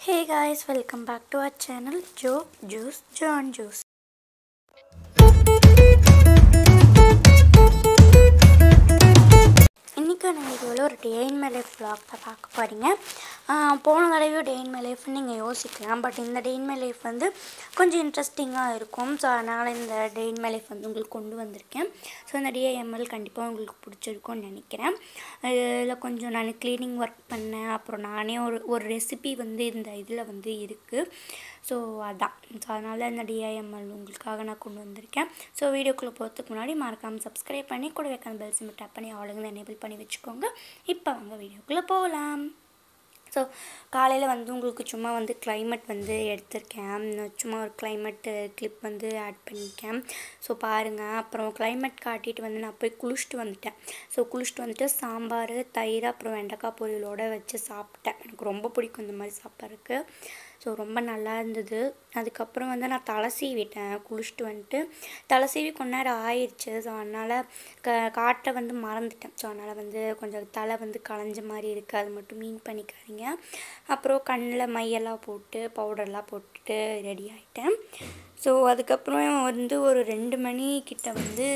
Hey guys, welcome back to our channel Joe Juice John Juice. இன்றைக்கான வீடியோவில் ஒரு day in my life vlog தான் பார்க்க போகிறீங்க போன தடவையும் டே இன் மை லைஃப்னு நீங்கள் யோசிக்கலாம் பட் இந்த டே இன் மை லைஃப் வந்து கொஞ்சம் இன்ட்ரெஸ்டிங்காக இருக்கும் ஸோ அதனால் இந்த டே இன் மை லைஃப் வந்து உங்களுக்கு கொண்டு வந்திருக்கேன் ஸோ இந்த டிஏஎம்எல் கண்டிப்பாக உங்களுக்கு பிடிச்சிருக்கும்னு நினைக்கிறேன் இதில் கொஞ்சம் நான் க்ளீனிங் ஒர்க் பண்ணேன் அப்புறம் நானே ஒரு ஒரு ரெசிபி வந்து இந்த இதில் வந்து இருக்குது ஸோ அதான் ஸோ அதனால் இந்த டிஐஎம்எல் உங்களுக்காக நான் கொண்டு வந்திருக்கேன் ஸோ வீடியோக்குள்ளே போகிறதுக்கு முன்னாடி மறக்காமல் சப்ஸ்கிரைப் பண்ணி கூட வைக்கான பெல் சிம் டேப் பண்ணி ஆளுங்க எனேபிள் பண்ணி வச்சுக்கோங்க இப்போ வாங்க வீடியோக்குள்ளே போகலாம் ஸோ காலையில் வந்து உங்களுக்கு சும்மா வந்து climate வந்து எடுத்திருக்கேன் சும்மா ஒரு climate கிளிப் வந்து ஆட் பண்ணியிருக்கேன் ஸோ பாருங்கள் அப்புறம் climate காட்டிட்டு வந்து நான் போய் குளிச்சுட்டு வந்துட்டேன் ஸோ குளிச்சுட்டு வந்துட்டு சாம்பார் தயிர் அப்புறம் வெண்டைக்காய் பொரியலோடு வச்சு சாப்பிட்டேன் எனக்கு ரொம்ப பிடிக்கும் இந்த மாதிரி சாப்பிட்றதுக்கு ஸோ ரொம்ப நல்லா இருந்தது அதுக்கப்புறம் வந்து நான் தலை சீவிட்டேன் குளிச்சுட்டு வந்துட்டு தலை சீவி கொஞ்ச நேரம் ஆயிடுச்சு ஸோ அதனால் க காட்ட வந்து மறந்துட்டேன் ஸோ அதனால் வந்து கொஞ்சம் தலை வந்து களைஞ்ச மாதிரி இருக்குது அது மட்டும் மீன் பண்ணிக்காதீங்க அப்புறம் கண்ணில் மையெல்லாம் போட்டு பவுடர்லாம் போட்டுட்டு ரெடி ஆகிட்டேன் ஸோ அதுக்கப்புறம் வந்து ஒரு ரெண்டு மணி கிட்ட வந்து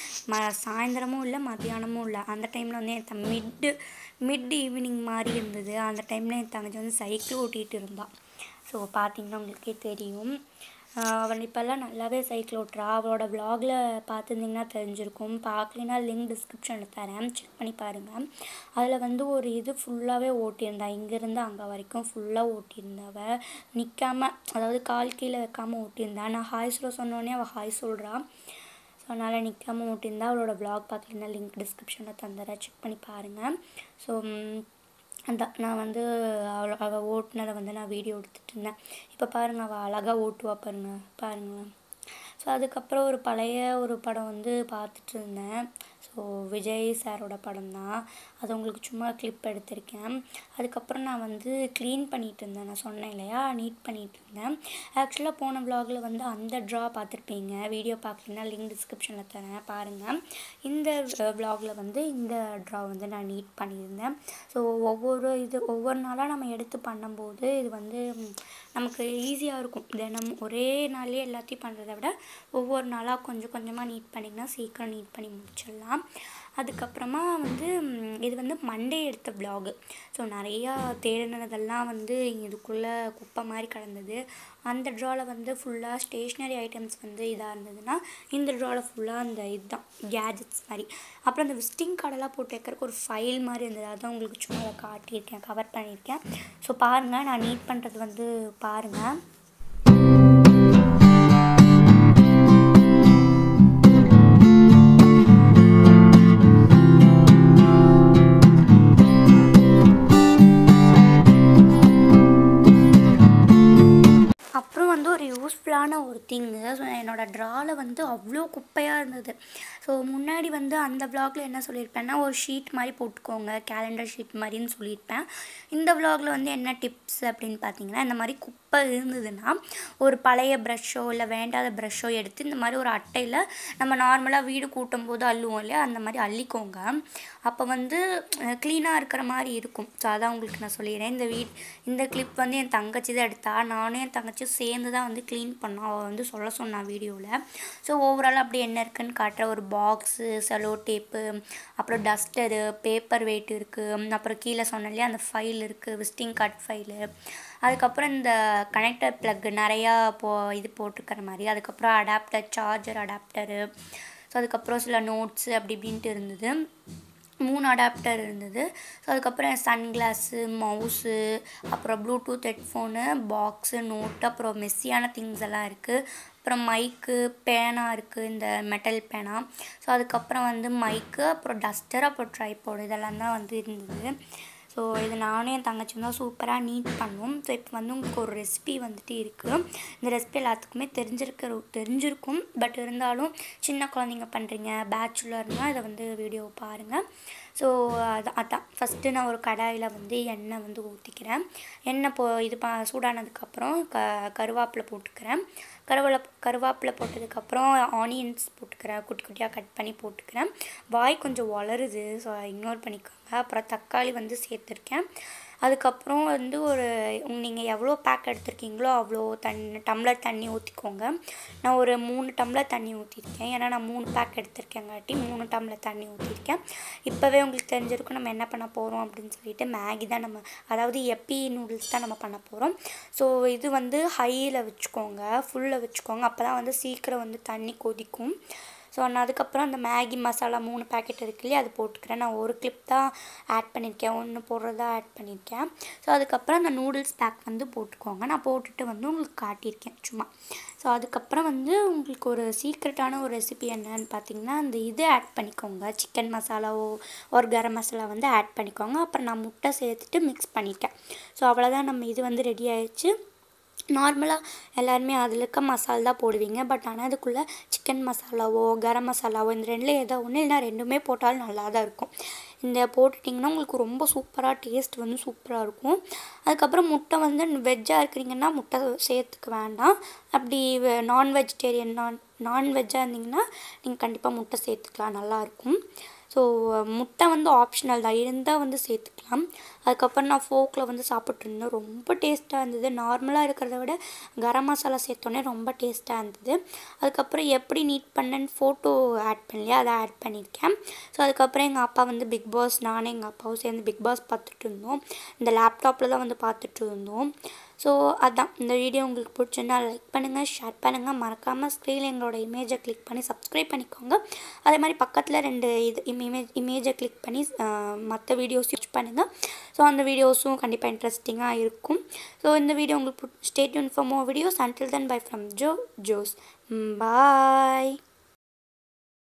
ம சாயந்தரமும் இல்லை மத்தியானமும் இல்லை அந்த டைமில் வந்து என் மிட்டு மிட் ஈவினிங் மாதிரி இருந்தது அந்த டைமில் என் தங்கச்சி வந்து சைக்கிள் ஓட்டிகிட்டு இருந்தாள் ஸோ பார்த்தீங்கன்னா உங்களுக்கே தெரியும் அவள் இப்போல்லாம் நல்லாவே சைக்கிள் ஓட்டுறா அவளோட வ்ளாகில் பார்த்துருந்தீங்கன்னா தெரிஞ்சிருக்கும் பார்க்கலைன்னா லிங்க் டிஸ்கிரிப்ஷனில் தரேன் செக் பண்ணி பாருங்கள் அதில் வந்து ஒரு இது ஃபுல்லாகவே ஓட்டியிருந்தா இங்கேருந்து அங்கே வரைக்கும் ஃபுல்லாக ஓட்டியிருந்தவ நிற்காம அதாவது கால் கீழே வைக்காமல் ஓட்டியிருந்தா நான் ஹாய் சொல்ல சொன்னோடனே அவள் ஹாய் சொல்கிறா ஸோ அதனால் நிற்காம ஓட்டியிருந்தா அவளோட வ்ளாக் பார்க்கலன்னா லிங்க் டிஸ்கிரிப்ஷனில் தந்துடுறேன் செக் பண்ணி பாருங்கள் ஸோ அந்த நான் வந்து அவள் அவள் ஓட்டுனதை வந்து நான் வீடியோ எடுத்துகிட்டு இருந்தேன் இப்போ பாருங்கள் அவள் அழகாக ஓட்டுவா பாருங்க பாருங்கள் ஸோ அதுக்கப்புறம் ஒரு பழைய ஒரு படம் வந்து பார்த்துட்டு இருந்தேன் ஸோ விஜய் சாரோட படம் தான் அது உங்களுக்கு சும்மா கிளிப் எடுத்திருக்கேன் அதுக்கப்புறம் நான் வந்து க்ளீன் பண்ணிகிட்டு இருந்தேன் நான் சொன்னேன் இல்லையா நீட் பண்ணிகிட்டு இருந்தேன் ஆக்சுவலாக போன வ்ளாகில் வந்து அந்த ட்ரா பார்த்துருப்பீங்க வீடியோ பார்க்கலன்னா லிங்க் டிஸ்கிரிப்ஷனில் தரேன் பாருங்கள் இந்த வ்ளாகில் வந்து இந்த ட்ரா வந்து நான் நீட் பண்ணியிருந்தேன் ஸோ ஒவ்வொரு இது ஒவ்வொரு நாளாக நம்ம எடுத்து பண்ணும்போது இது வந்து நமக்கு ஈஸியாக இருக்கும் தினம் ஒரே நாள்லேயே எல்லாத்தையும் பண்ணுறத விட ஒவ்வொரு நாளாக கொஞ்சம் கொஞ்சமாக நீட் பண்ணிங்கன்னா சீக்கிரம் நீட் பண்ணி முடிச்சிடலாம் அதுக்கப்புறமா வந்து இது வந்து மண்டே எடுத்த வ்ளாகு ஸோ நிறையா தேடினதெல்லாம் வந்து இதுக்குள்ளே குப்பை மாதிரி கிடந்தது அந்த ட்ராவில் வந்து ஃபுல்லாக ஸ்டேஷ்னரி ஐட்டம்ஸ் வந்து இதாக இருந்ததுன்னா இந்த ட்ராவில் ஃபுல்லாக அந்த இதுதான் கேஜெட்ஸ் மாதிரி அப்புறம் அந்த விசிட்டிங் கார்டெல்லாம் போட்டு வைக்கிறதுக்கு ஒரு ஃபைல் மாதிரி இருந்தது அதான் உங்களுக்கு சும்மா அதை காட்டியிருக்கேன் கவர் பண்ணியிருக்கேன் ஸோ பாருங்கள் நான் நீட் பண்ணுறது வந்து பாருங்கள் அப்புறம் வந்து ஒரு யூஸ்ஃபுல்லான ஒரு திங்கு ஸோ என்னோடய ட்ராவில் வந்து அவ்வளோ குப்பையாக இருந்தது ஸோ முன்னாடி வந்து அந்த வ்ளாகில் என்ன சொல்லியிருப்பேன்னா ஒரு ஷீட் மாதிரி போட்டுக்கோங்க கேலண்டர் ஷீட் மாதிரின்னு சொல்லியிருப்பேன் இந்த வ்ளாகில் வந்து என்ன டிப்ஸ் அப்படின்னு பார்த்தீங்கன்னா இந்த மாதிரி குப்பை இருந்ததுன்னா ஒரு பழைய ப்ரஷ்ஷோ இல்லை வேண்டாத ப்ரஷ்ஷோ எடுத்து இந்த மாதிரி ஒரு அட்டையில் நம்ம நார்மலாக வீடு கூட்டும் போது அள்ளுவோம் இல்லையா அந்த மாதிரி அள்ளிக்கோங்க அப்போ வந்து க்ளீனாக இருக்கிற மாதிரி இருக்கும் ஸோ அதான் உங்களுக்கு நான் சொல்லிடுறேன் இந்த வீட் இந்த கிளிப் வந்து என் தங்கச்சி தான் எடுத்தா நானும் என் தங்கச்சி சேர்ந்து தான் வந்து க்ளீன் பண்ணோம் அவள் வந்து சொல்ல சொன்னான் வீடியோவில் ஸோ ஓவரால் அப்படி என்ன இருக்குன்னு காட்டுற ஒரு பாக்ஸு செலோ டேப்பு அப்புறம் டஸ்டரு பேப்பர் வெயிட் இருக்குது அப்புறம் கீழே சொன்னேன் இல்லையா அந்த ஃபைல் இருக்குது விசிட்டிங் கார்டு ஃபைலு அதுக்கப்புறம் இந்த கனெக்டர் ப்ளக் நிறையா போ இது போட்டுக்கிற மாதிரி அதுக்கப்புறம் அடாப்டர் சார்ஜர் அடாப்டரு ஸோ அதுக்கப்புறம் சில நோட்ஸு அப்படி இப்படின்ட்டு இருந்தது மூணு அடாப்டர் இருந்தது ஸோ அதுக்கப்புறம் என் சன்கிளாஸு மவுஸு அப்புறம் ப்ளூடூத் ஹெட்ஃபோனு பாக்ஸு நோட்டு அப்புறம் மெஸ்ஸியான திங்ஸ் எல்லாம் இருக்குது அப்புறம் மைக்கு பேனா இருக்குது இந்த மெட்டல் பேனா ஸோ அதுக்கப்புறம் வந்து மைக்கு அப்புறம் டஸ்டர் அப்புறம் ட்ரைபோர்டு இதெல்லாம் தான் வந்து இருந்தது ஸோ இது நானும் என் தங்கச்சி தான் சூப்பராக நீட் பண்ணுவோம் ஸோ இப்போ வந்து உங்களுக்கு ஒரு ரெசிபி வந்துட்டு இருக்குது இந்த ரெசிபி எல்லாத்துக்குமே தெரிஞ்சிருக்கிற தெரிஞ்சிருக்கும் பட் இருந்தாலும் சின்ன குழந்தைங்க பண்ணுறீங்க பேச்சுலர்னால் இதை வந்து வீடியோ பாருங்கள் ஸோ அது அதான் ஃபஸ்ட்டு நான் ஒரு கடாயில் வந்து எண்ணெய் வந்து ஊற்றிக்கிறேன் எண்ணெய் போ இது ப சூடானதுக்கப்புறம் க கருவேப்பிலை போட்டுக்கிறேன் கருவேல கருவேப்பிலை போட்டதுக்கப்புறம் ஆனியன்ஸ் போட்டுக்கிறேன் குட்டி குட்டியாக கட் பண்ணி போட்டுக்கிறேன் வாய் கொஞ்சம் வளருது ஸோ இக்னோர் பண்ணிக்கோங்க அப்புறம் தக்காளி வந்து சேர்த்துருக்கேன் அதுக்கப்புறம் வந்து ஒரு நீங்கள் எவ்வளோ பேக் எடுத்திருக்கீங்களோ அவ்வளோ தண்ணி டம்ளர் தண்ணி ஊற்றிக்கோங்க நான் ஒரு மூணு டம்ளர் தண்ணி ஊற்றிருக்கேன் ஏன்னா நான் மூணு பேக் எடுத்திருக்கேங்காட்டி மூணு டம்ளர் தண்ணி ஊற்றிருக்கேன் இப்போவே உங்களுக்கு தெரிஞ்சிருக்கும் நம்ம என்ன பண்ண போகிறோம் அப்படின்னு சொல்லிட்டு மேகி தான் நம்ம அதாவது எப்பி நூடுல்ஸ் தான் நம்ம பண்ண போகிறோம் ஸோ இது வந்து ஹையில் வச்சுக்கோங்க ஃபுல்லில் வச்சுக்கோங்க அப்போ தான் வந்து சீக்கிரம் வந்து தண்ணி கொதிக்கும் ஸோ நான் அதுக்கப்புறம் அந்த மேகி மசாலா மூணு பேக்கெட் இருக்கு இல்லையா அது போட்டுக்கிறேன் நான் ஒரு கிளிப் தான் ஆட் பண்ணியிருக்கேன் ஒன்று போடுறதா ஆட் பண்ணியிருக்கேன் ஸோ அதுக்கப்புறம் அந்த நூடுல்ஸ் பேக் வந்து போட்டுக்கோங்க நான் போட்டுட்டு வந்து உங்களுக்கு காட்டியிருக்கேன் சும்மா ஸோ அதுக்கப்புறம் வந்து உங்களுக்கு ஒரு சீக்ரெட்டான ஒரு ரெசிபி என்னன்னு பார்த்தீங்கன்னா அந்த இது ஆட் பண்ணிக்கோங்க சிக்கன் மசாலாவோ ஒரு கரம் மசாலா வந்து ஆட் பண்ணிக்கோங்க அப்புறம் நான் முட்டை சேர்த்துட்டு மிக்ஸ் பண்ணிட்டேன் ஸோ அவ்வளோதான் நம்ம இது வந்து ரெடி ஆயிடுச்சு நார்மலாக எல்லாருமே அதில் இருக்க மசாலா தான் போடுவீங்க பட் ஆனால் அதுக்குள்ளே சிக்கன் மசாலாவோ கரம் மசாலாவோ இந்த ரெண்டில் ஏதோ ஒன்று இல்லைனா ரெண்டுமே போட்டாலும் நல்லா தான் இருக்கும் இந்த போட்டுட்டிங்கன்னா உங்களுக்கு ரொம்ப சூப்பராக டேஸ்ட் வந்து சூப்பராக இருக்கும் அதுக்கப்புறம் முட்டை வந்து வெஜ்ஜாக இருக்கிறீங்கன்னா முட்டை சேர்த்துக்க வேண்டாம் அப்படி நான் வெஜிடேரியன் நான் நான்வெஜ்ஜாக இருந்தீங்கன்னா நீங்கள் கண்டிப்பாக முட்டை சேர்த்துக்கலாம் நல்லாயிருக்கும் ஸோ முட்டை வந்து ஆப்ஷனல் தான் இருந்தால் வந்து சேர்த்துக்கலாம் அதுக்கப்புறம் நான் ஃபோக்கில் வந்து சாப்பிட்ருந்தேன் ரொம்ப டேஸ்ட்டாக இருந்தது நார்மலாக இருக்கிறத விட கரம் மசாலா சேர்த்தோன்னே ரொம்ப டேஸ்ட்டாக இருந்தது அதுக்கப்புறம் எப்படி நீட் பண்ணேன்னு ஃபோட்டோ ஆட் பண்ணலையா அதை ஆட் பண்ணியிருக்கேன் ஸோ அதுக்கப்புறம் எங்கள் அப்பா வந்து பிக் பாஸ் நானும் எங்கள் அப்பாவும் சேர்ந்து பிக் பாஸ் பார்த்துட்டு இருந்தோம் இந்த லேப்டாப்பில் தான் வந்து பார்த்துட்டு இருந்தோம் ஸோ அதான் இந்த வீடியோ உங்களுக்கு பிடிச்சிருந்தா லைக் பண்ணுங்கள் ஷேர் பண்ணுங்கள் மறக்காமல் ஸ்க்ரீனில் எங்களோட இமேஜை கிளிக் பண்ணி சப்ஸ்கிரைப் பண்ணிக்கோங்க அதே மாதிரி பக்கத்தில் ரெண்டு இது இமேஜ் இமேஜை கிளிக் பண்ணி மற்ற வீடியோஸ் யூஸ் பண்ணுங்கள் ஸோ அந்த வீடியோஸும் கண்டிப்பாக இன்ட்ரெஸ்டிங்காக இருக்கும் ஸோ இந்த வீடியோ உங்களுக்கு ஸ்டேட் யூன் for more videos until then bye from Jo Jo's bye